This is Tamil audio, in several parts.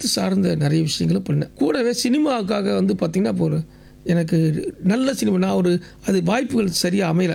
சார்ந்த நிறைய விஷயங்களும் பண்ணேன் கூடவே சினிமாவுக்காக வந்து பார்த்திங்கன்னா இப்போ ஒரு எனக்கு நல்ல சினிமா நான் ஒரு அது வாய்ப்புகள் சரியாக அமையலை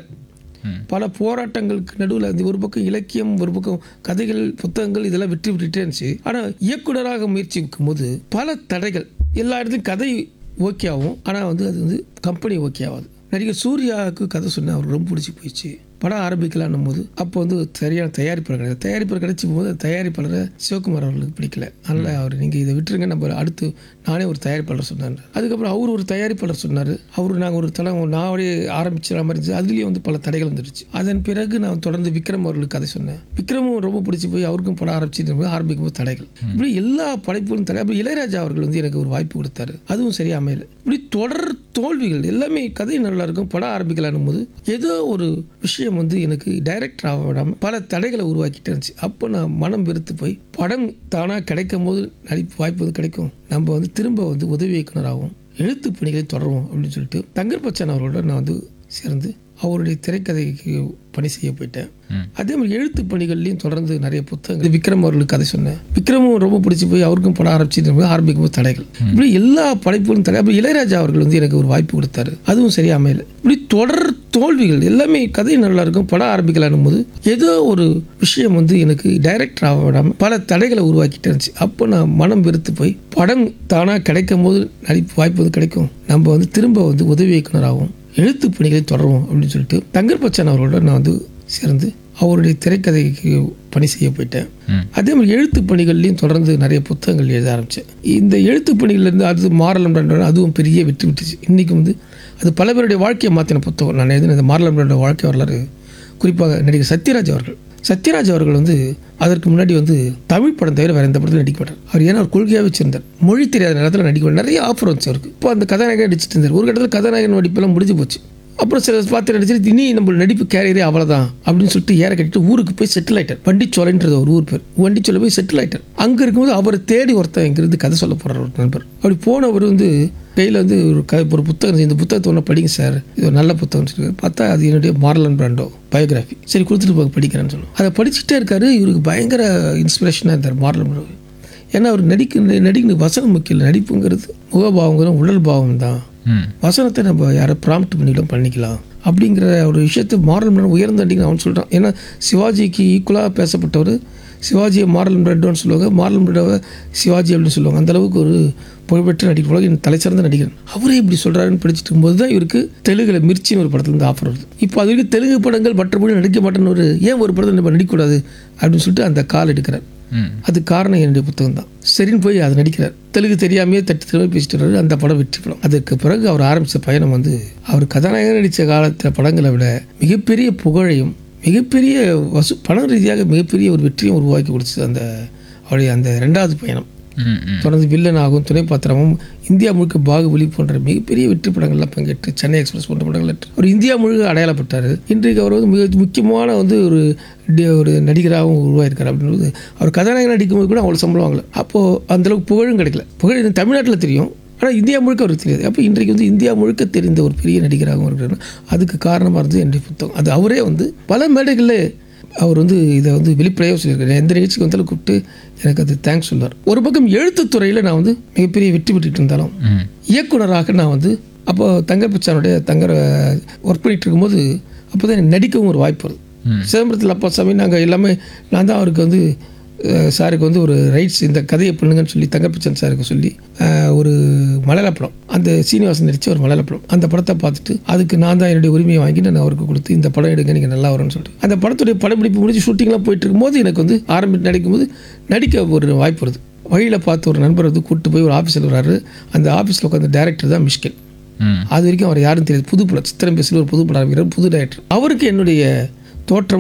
பல போராட்டங்களுக்கு நடுவில் அந்த ஒரு பக்கம் இலக்கியம் ஒரு பக்கம் கதைகள் புத்தகங்கள் இதெல்லாம் வெற்றி விட்டுட்டே இருந்துச்சு ஆனால் இயக்குனராக முயற்சிக்கும் போது பல தடைகள் எல்லா இடத்துலையும் கதை ஓகே ஆகும் ஆனால் வந்து அது வந்து கம்பெனி ஓகே ஆகாது நடிகர் சூர்யாவுக்கு கதை சொன்னேன் அவருக்கு ரொம்ப பிடிச்சி போயிடுச்சு படம் ஆரம்பிக்கலான்னும் போது அப்போ வந்து சரியான தயாரிப்பாளர் கிடையாது தயாரிப்பாளர் கிடைச்சும் போது அந்த தயாரிப்பாளரை சிவகுமார் அவர்களுக்கு பிடிக்கல அதனால் அவர் நீங்கள் இதை விட்டுருங்க நம்ம அடுத்து நானே ஒரு தயாரிப்பாளர் சொன்னார் அதுக்கப்புறம் அவர் ஒரு தயாரிப்பாளர் சொன்னார் அவர் நாங்கள் ஒரு தலை நானே ஆரம்பிச்சிட மாதிரி இருந்துச்சு அதுலேயும் வந்து பல தடைகள் வந்துடுச்சு அதன் பிறகு நான் தொடர்ந்து விக்ரம் அவர்களுக்கு கதை சொன்னேன் விக்ரமும் ரொம்ப பிடிச்சி போய் அவருக்கும் படம் ஆரம்பிச்சு போது ஆரம்பிக்கும் போது தடைகள் இப்படி எல்லா படைப்புகளும் தடை அப்புறம் இளையராஜா அவர்கள் வந்து எனக்கு ஒரு வாய்ப்பு கொடுத்தாரு அதுவும் சரியா அமையல இப்படி தொடர் தோல்விகள் எல்லாமே கதை நல்லா இருக்கும் படம் ஆரம்பிக்கலான்னும் போது ஏதோ ஒரு விஷயம் வந்து எனக்கு டைரக்டர் ஆக விடாமல் பல தடைகளை உருவாக்கிட்டு இருந்துச்சு அப்போ நான் மனம் வெறுத்து போய் படம் தானாக கிடைக்கும் போது நடிப்பு வாய்ப்பு வந்து கிடைக்கும் நம்ம வந்து திரும்ப வந்து உதவி இயக்குனராகவும் எழுத்து பணிகளை தொடருவோம் அப்படின்னு சொல்லிட்டு தங்கர் பச்சான் அவர்களோட நான் வந்து சேர்ந்து அவருடைய திரைக்கதைக்கு பணி செய்ய போயிட்டேன் அதே மாதிரி எழுத்து பணிகள்லையும் தொடர்ந்து நிறைய புத்தகங்கள் விக்ரம் அவர்களுக்கு கதை சொன்னேன் விக்ரமும் ரொம்ப பிடிச்சி போய் அவருக்கும் படம் ஆரம்பிச்சு போது ஆரம்பிக்கும் போது தடைகள் இப்படி எல்லா படைப்புகளும் தடை அப்புறம் இளையராஜா அவர்கள் வந்து எனக்கு ஒரு வாய்ப்பு கொடுத்தாரு அதுவும் சரியா அமையல இப்படி தொடர் தோல்விகள் எல்லாமே கதை நல்லா இருக்கும் படம் ஆரம்பிக்கலான்னும் போது ஏதோ ஒரு விஷயம் வந்து எனக்கு டைரக்டர் ஆக விடாமல் பல தடைகளை உருவாக்கிட்டு இருந்துச்சு அப்போ நான் மனம் வெறுத்து போய் படம் தானாக கிடைக்கும் போது நடிப்பு வாய்ப்பு வந்து கிடைக்கும் நம்ம வந்து திரும்ப வந்து உதவி இயக்குனராகவும் எழுத்து பணிகளை தொடருவோம் அப்படின்னு சொல்லிட்டு தங்கர் பச்சான் அவர்களோட நான் வந்து சேர்ந்து அவருடைய திரைக்கதைக்கு பணி செய்ய போயிட்டேன் அதே மாதிரி எழுத்து பணிகள்லையும் தொடர்ந்து நிறைய புத்தகங்கள் எழுத ஆரம்பித்தேன் இந்த எழுத்து பணிகள்லேருந்து அது மாரலம் பிரண்டோட அதுவும் பெரிய வெற்றி விட்டுச்சு இன்றைக்கி வந்து அது பல பேருடைய வாழ்க்கையை மாற்றின புத்தகம் நான் எழுதின இந்த மாரலம் பிரண்டோட வாழ்க்கை வரலாறு குறிப்பாக நடிகர் சத்யராஜ் அவர்கள் சத்யராஜ் அவர்கள் வந்து அதற்கு முன்னாடி வந்து தமிழ் படம் தவிர வேறு எந்த படத்தில் நடிக்க மாட்டார் அவர் ஏன்னா ஒரு கொள்கையாக வச்சிருந்தார் மொழி தெரியாத நேரத்தில் நடிக்க மாட்டார். நிறைய ஆஃபர் வந்துச்சு அவருக்கு இப்போ அந்த கதாநாயகன் நடிச்சிட்டு இருந்தார் ஒரு கட்டத்தில் கதாநாயகன் நடிப்பெல்லாம் முடிஞ்சு போச்சு அப்புறம் சில பார்த்து நடிச்சிட்டு இனி நம்ம நடிப்பு கேரியரே அவ்வளோதான் அப்படின்னு சொல்லிட்டு ஏற கட்டிட்டு ஊருக்கு போய் செட்டில் ஆயிட்டார் வண்டிச்சோலைன்றது ஒரு ஊர் பேர் வண்டிச்சோலை போய் செட்டில் ஆயிட்டார் அங்கே இருக்கும்போது அவரை தேடி ஒருத்தன் இங்கிருந்து கதை சொல்ல போகிறார் ஒரு நண்பர் அப்படி போனவர் வந்து கையில் வந்து ஒரு க ஒரு புத்தகம் இந்த புத்தகத்தை ஒன்று படிங்க சார் இது ஒரு நல்ல புத்தகம் சொல்லி பார்த்தா அது என்னுடைய மாரலன் பிராண்டோ பயோகிராஃபி சரி கொடுத்துட்டு போங்க படிக்கிறேன்னு சொன்னோம் அதை படிச்சுட்டே இருக்காரு இவருக்கு பயங்கர இன்ஸ்பிரேஷனாக இருந்தார் மாரலன் பிராண்டோ ஏன்னா அவர் நடிக்க நடிக்க வசனம் முக்கியம் இல்லை நடிப்புங்கிறது முகபாவங்கிறது உடல் பாவம் தான் வசனத்தை நம்ம யாரை ப்ராம்ப்ட் பண்ணிக்கலாம் பண்ணிக்கலாம் அப்படிங்கிற ஒரு விஷயத்தை மாரல் பிராண்ட் உயர்ந்த நடிகை அவன் சொல்கிறான் ஏன்னா சிவாஜிக்கு ஈக்குவலாக பேசப்பட்டவர் சிவாஜியை மாரல் பிராண்டோன்னு சொல்லுவாங்க மாரல் பிராண்டோவை சிவாஜி அப்படின்னு சொல்லுவாங்க அந்த அளவுக்கு ஒரு புகழ்பெற்ற நடிகர் உலகின் தலைசிறந்த நடிகர் அவரே இப்படி சொல்கிறாருன்னு படிச்சுட்டு இருக்கும்போது தான் இவருக்கு தெலுங்குல மிர்ச்சின்னு ஒரு படத்துலேருந்து ஆஃபர் வருது இப்போ அது வரைக்கும் தெலுங்கு படங்கள் மற்ற மொழி நடிக்க மாட்டேன்னு ஒரு ஏன் ஒரு படத்தை நம்ம நடிக்கக்கூடாது அப்படின்னு சொல்லிட்டு அந்த கால் எடுக்கிறார் அது காரணம் என்னுடைய புத்தகம் தான் சரின்னு போய் அதை நடிக்கிறார் தெலுங்கு தெரியாமையே தட்டி திரும்ப பேசிட்டு வர்றாரு அந்த படம் வெற்றி படம் அதற்கு பிறகு அவர் ஆரம்பித்த பயணம் வந்து அவர் கதாநாயகன் நடித்த காலத்தில் படங்களை விட மிகப்பெரிய புகழையும் மிகப்பெரிய வசூ பண ரீதியாக மிகப்பெரிய ஒரு வெற்றியும் உருவாக்கி கொடுத்தது அந்த அவருடைய அந்த ரெண்டாவது பயணம் தொடர்ந்து வில்லனாகவும் துணை பாத்திரமும் இந்தியா முழுக்க பாகுபலி போன்ற மிகப்பெரிய வெற்றி படங்கள்லாம் பங்கேற்று சென்னை எக்ஸ்பிரஸ் போன்ற படங்கள் ஏற்று அவர் இந்தியா முழுக்க அடையாளப்பட்டார் இன்றைக்கு அவர் வந்து மிக முக்கியமான வந்து ஒரு டி- ஒரு நடிகராகவும் உருவாயிருக்கார் அப்படின்றது அவர் கதாநாயகன் நடிக்கும்போது கூட அவ்வளோ சம்பளம் வாங்கல அப்போது அந்தளவுக்கு புகழும் கிடைக்கல புகழ் எனக்கு தமிழ்நாட்டில் தெரியும் ஆனால் இந்தியா முழுக்க அவருக்கு தெரியாது அப்போ இன்றைக்கு வந்து இந்தியா முழுக்க தெரிந்த ஒரு பெரிய நடிகராகவும் இருக்கிறார் அதுக்கு காரணமாக இருந்தது என்னுடைய புத்தகம் அது அவரே வந்து பல மேடைகளில் அவர் வந்து இதை வந்து வெளிப்படையாக சொல்லியிருக்காரு எந்த நிகழ்ச்சிக்கு வந்தாலும் கூப்பிட்டு எனக்கு அது தேங்க்ஸ் சொன்னார் ஒரு பக்கம் எழுத்துத்துறையில் நான் வந்து மிகப்பெரிய வெற்றி பெற்றுட்டு இருந்தாலும் இயக்குனராக நான் வந்து அப்போ தங்கர் பிச்சானுடைய தங்கர் ஒர்க் பண்ணிட்டு இருக்கும்போது அப்போ தான் எனக்கு நடிக்கவும் ஒரு வாய்ப்பு வருது சிதம்பரத்தில் அப்பா சாமி நாங்கள் எல்லாமே நான் தான் அவருக்கு வந்து அஹ், சாருக்கு வந்து ஒரு ரைட்ஸ் இந்த கதையை பண்ணுங்கன்னு சொல்லி தங்கர் பிச்சன் சாருக்கு சொல்லி அஹ், ஒரு மலையாள படம் அந்த சீனிவாசன் நடித்த ஒரு மலையாள படம் அந்த படத்தை பார்த்துட்டு அதுக்கு நான் தான் என்னுடைய உரிமையை வாங்கி நான் அவருக்கு கொடுத்து இந்த படம் எடுங்க நீங்கள் நல்லா வரும்னு சொல்லிட்டு அந்த படத்துடைய படப்பிடிப்பு முடிஞ்சு ஷூட்டிங்லாம் போயிட்டு இருக்கும்போது எனக்கு வந்து ஆரம்பி நடிக்கும்போது நடிக்க ஒரு வாய்ப்பு வருது வழியில் பார்த்து ஒரு நண்பர் வந்து கூப்பிட்டு போய் ஒரு ஆஃபீஸில் வராரு அந்த ஆஃபீஸில் உட்காந்த டேரக்டர் தான் மிஷ்கில் அது வரைக்கும் அவர் யாரும் தெரியாது புது படம் சித்திரம் பேசில் ஒரு புது படம் ஆரம்பிக்கிறார் புது டைரக்டர் அவருக்கு என்னுடைய தோற்றம்